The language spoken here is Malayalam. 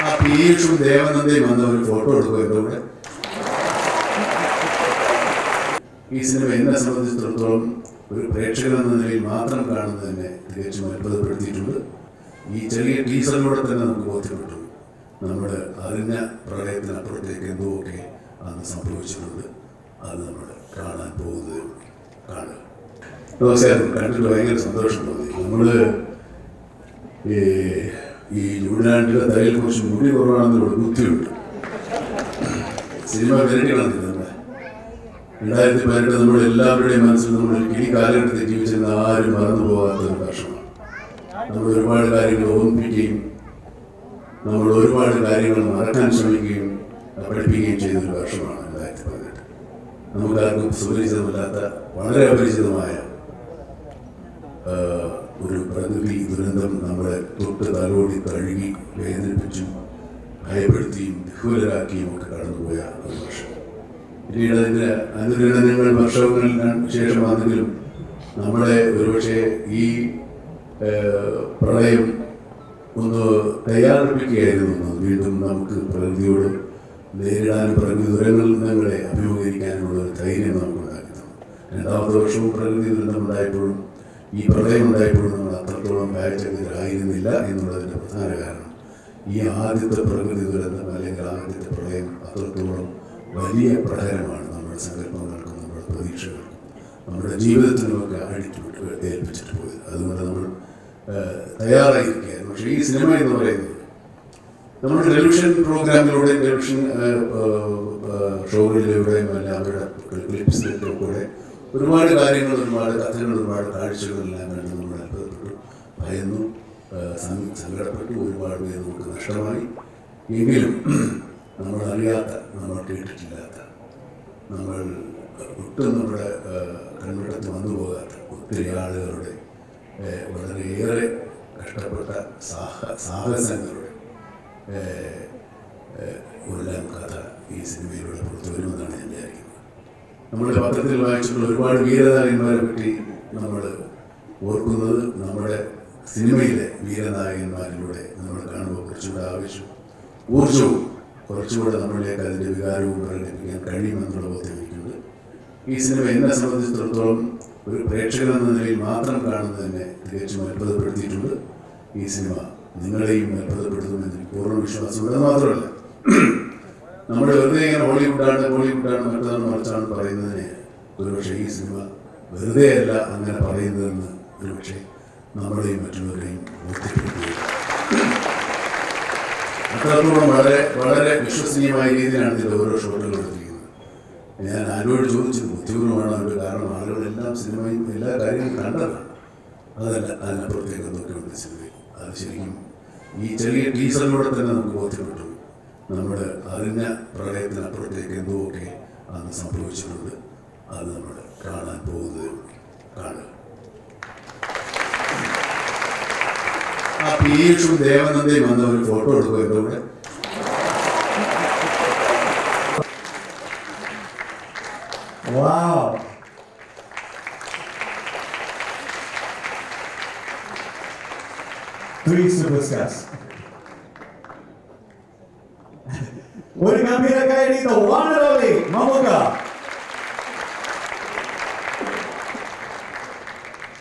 ആ പീയൂഷും ദേവനന്ദയും വന്ന ഒരു ഫോട്ടോ എടുക്കും എൻ്റെ കൂടെ ഈ സിനിമ എന്നെ സംബന്ധിച്ചിടത്തോളം ഒരു പ്രേക്ഷകൻ എന്ന നിലയിൽ മാത്രം കാണുന്നതിനെ തികച്ചും അത്ഭുതപ്പെടുത്തിയിട്ടുണ്ട് ഈ ചെറിയ ടീസറിലൂടെ തന്നെ നമുക്ക് ബോധ്യപ്പെട്ടു നമ്മൾ അറിഞ്ഞ പ്രളയത്തിനപ്പുറത്തേക്ക് എന്തോ ഒക്കെ അന്ന് സംഭവിച്ചിട്ടുണ്ട് അത് നമ്മൾ കാണാൻ പോകുന്നത് കാണുക നമസ്കാരം കണ്ടിട്ട് ഭയങ്കര സന്തോഷം തോന്നി നമ്മൾ ഈ ഈ ജൂഡിനാണ്ടിലെ തലയിൽ കുറച്ച് മുടി കുറവാണെന്നുള്ള ബുദ്ധിയുണ്ട് സിനിമ വിരട്ടികളാണ് നമ്മളെ രണ്ടായിരത്തി പതിനെട്ട് നമ്മുടെ എല്ലാവരുടെയും മനസ്സിൽ നമ്മൾ ഈ കാലഘട്ടത്തിൽ ജീവിച്ചിരുന്ന ആരും മറന്നു പോകാത്ത ഒരു വർഷമാണ് നമ്മൾ ഒരുപാട് കാര്യങ്ങൾ ഓർമ്മിപ്പിക്കുകയും നമ്മൾ ഒരുപാട് കാര്യങ്ങൾ മറക്കാൻ ശ്രമിക്കുകയും പഠിപ്പിക്കുകയും ചെയ്ത ഒരു വർഷമാണ് രണ്ടായിരത്തി പതിനെട്ട് നമുക്കാർക്കും സുപരിചിതമല്ലാത്ത വളരെ അപരിചിതമായ ആഹ്, ഒരു പ്രകൃതി ദുരന്തം നമ്മളെ തൊട്ട് തലോടി കഴുകി വേദനിപ്പിച്ചും ഭയപ്പെടുത്തിയും ദുഃഖരാക്കിയും ഒക്കെ കടന്നുപോയ ഒരു വർഷം പിന്നീട് അതിൻ്റെ അനുരണനങ്ങൾ വർഷങ്ങൾക്ക് ശേഷം വന്നെങ്കിലും നമ്മളെ ഒരുപക്ഷെ ഈ ആഹ്, പ്രളയം ഒന്ന് തയ്യാറെടുപ്പിക്കുകയായിരുന്നു എന്ന് വീണ്ടും നമുക്ക് പ്രകൃതിയോട് നേരിടാനും പ്രകൃതി ദുരന്തങ്ങളെ അഭിമുഖീകരിക്കാനുമുള്ള ഒരു ധൈര്യം നമുക്ക് ഉണ്ടാക്കി തന്നു രണ്ടാമത്തെ വർഷവും പ്രകൃതി ദുരന്തം ഉണ്ടായപ്പോഴും ഈ പ്രളയം ഉണ്ടായപ്പോഴും നമ്മൾ അത്രത്തോളം വായിച്ചതിലായിരുന്നില്ല എന്നുള്ളതിൻ്റെ പ്രധാന കാരണം ഈ ആദ്യത്തെ പ്രകൃതി ദുരന്തം അല്ലെങ്കിൽ ആദ്യത്തെ പ്രളയം അത്രത്തോളം വലിയ പ്രഹരമാണ് നമ്മുടെ സങ്കല്പങ്ങൾക്കും നമ്മുടെ പ്രതീക്ഷകൾക്കും നമ്മുടെ ജീവിതത്തിനുമൊക്കെ അടിച്ചു ഏൽപ്പിച്ചിട്ട് പോയത് അതുകൊണ്ട് നമ്മൾ ഏഹ്, തയ്യാറായിരിക്കുകയായിരുന്നു പക്ഷേ ഈ സിനിമ എന്ന് പറയുന്നത് നമ്മൾ ടെലിവിഷൻ പ്രോഗ്രാമിലൂടെ ടെലിവിഷൻ ഷോകളിലൂടെയും അല്ല അവരുടെ ക്ലിപ്സിലൊക്കെ കൂടെ ഒരുപാട് കാര്യങ്ങൾ ഒരുപാട് കഥകൾ ഒരുപാട് കാഴ്ചകളെല്ലാം കണ്ട് നമ്മൾ അത്ഭുതപ്പെട്ടു ഭയന്നു ആ, സം- സങ്കടപ്പെട്ടു ഒരുപാട് പേര് നമുക്ക് നഷ്ടമായി എങ്കിലും നമ്മൾ അറിയാത്ത നമ്മൾ കേട്ടിട്ടില്ലാത്ത നമ്മൾ ഒട്ടും നമ്മുടെ ആ, കൺവെട്ടത്ത് വന്നു പോകാത്ത ഒത്തിരി ആളുകളുടെ ഏ, വളരെയേറെ കഷ്ടപ്പെട്ട സാഹ സാഹസങ്ങളുടെ ഏ, ഏ, എല്ലാം കഥ ഈ സിനിമയിലൂടെ പുറത്തു വരുമെന്നാണ് ഞാൻ വിചാരിക്കുന്നത് നമ്മുടെ പത്രത്തിൽ വായിച്ചിട്ടുള്ള ഒരുപാട് വീരനായകന്മാരെ പറ്റി നമ്മൾ ഓർക്കുന്നത് നമ്മുടെ സിനിമയിലെ വീരനായകന്മാരിലൂടെ നമ്മൾ കാണുമ്പോൾ കുറച്ചുകൂടെ ആവശ്യവും ഊർജവും കുറച്ചുകൂടെ നമ്മളിലേക്ക് അതിൻ്റെ വികാരവും പ്രകടിപ്പിക്കാൻ കഴിയുമെന്നുള്ള ബോധ്യം എനിക്കുണ്ട് ഈ സിനിമ എന്നെ സംബന്ധിച്ചിടത്തോളം ഒരു പ്രേക്ഷകൻ എന്ന നിലയിൽ മാത്രം കാണുന്നതിനെ തികച്ചും അത്ഭുതപ്പെടുത്തിയിട്ടുണ്ട് ഈ സിനിമ നിങ്ങളെയും അത്ഭുതപ്പെടുത്തുമെന്ന് എനിക്ക് പൂർണ്ണ വിശ്വാസമുണ്ട് അത് മാത്രമല്ല നമ്മൾ വെറുതെ ഇങ്ങനെ ഹോളിവുഡാണ് ബോളിവുഡാണ് മറ്റതാണ് മറിച്ചാണ് പറയുന്നതിന് ഒരുപക്ഷെ ഈ സിനിമ വെറുതെ അല്ല അങ്ങനെ പറയുന്നതെന്ന് ഒരുപക്ഷെ നമ്മളെയും മറ്റുള്ളവരെയും ബോധ്യപ്പെടുത്തുകയും അത്രത്തോളം വളരെ വളരെ വിശ്വസനീയമായ രീതിയിലാണ് ഇതിൻ്റെ ഓരോ ഷോട്ടുകൾ എടുത്തിരിക്കുന്നത് ഞാൻ ആരോട് ചോദിച്ചത് ബുദ്ധിപൂർവ്വമാണ് അതിൻ്റെ കാരണം ആളുകളെല്ലാം സിനിമയും എല്ലാ കാര്യങ്ങളും കണ്ടതാണ് അതല്ല അതിനപ്പുറത്തേക്ക് നോക്കിയുണ്ട് സിനിമയിൽ അത് ശരിക്കും ഈ ചെറിയ ടീസറിലൂടെ തന്നെ നമുക്ക് ബോധ്യപ്പെട്ടു നമ്മൾ അറിഞ്ഞ പ്രളയത്തിനപ്പുറത്തേക്ക് എന്തോ ഒക്കെ അന്ന് സംഭവിച്ചിട്ടുണ്ട് അത് നമ്മൾ കാണാൻ പോകുന്നത് കാണുക ആ പീയൂഷും ദേവനന്ദയും വന്ന ഒരു ഫോട്ടോ എടുക്കും എൻ്റെ കൂടെ Wow. Three superstars. ഒരു ഗംഭീര കൈ one and only മമ്മൂക്ക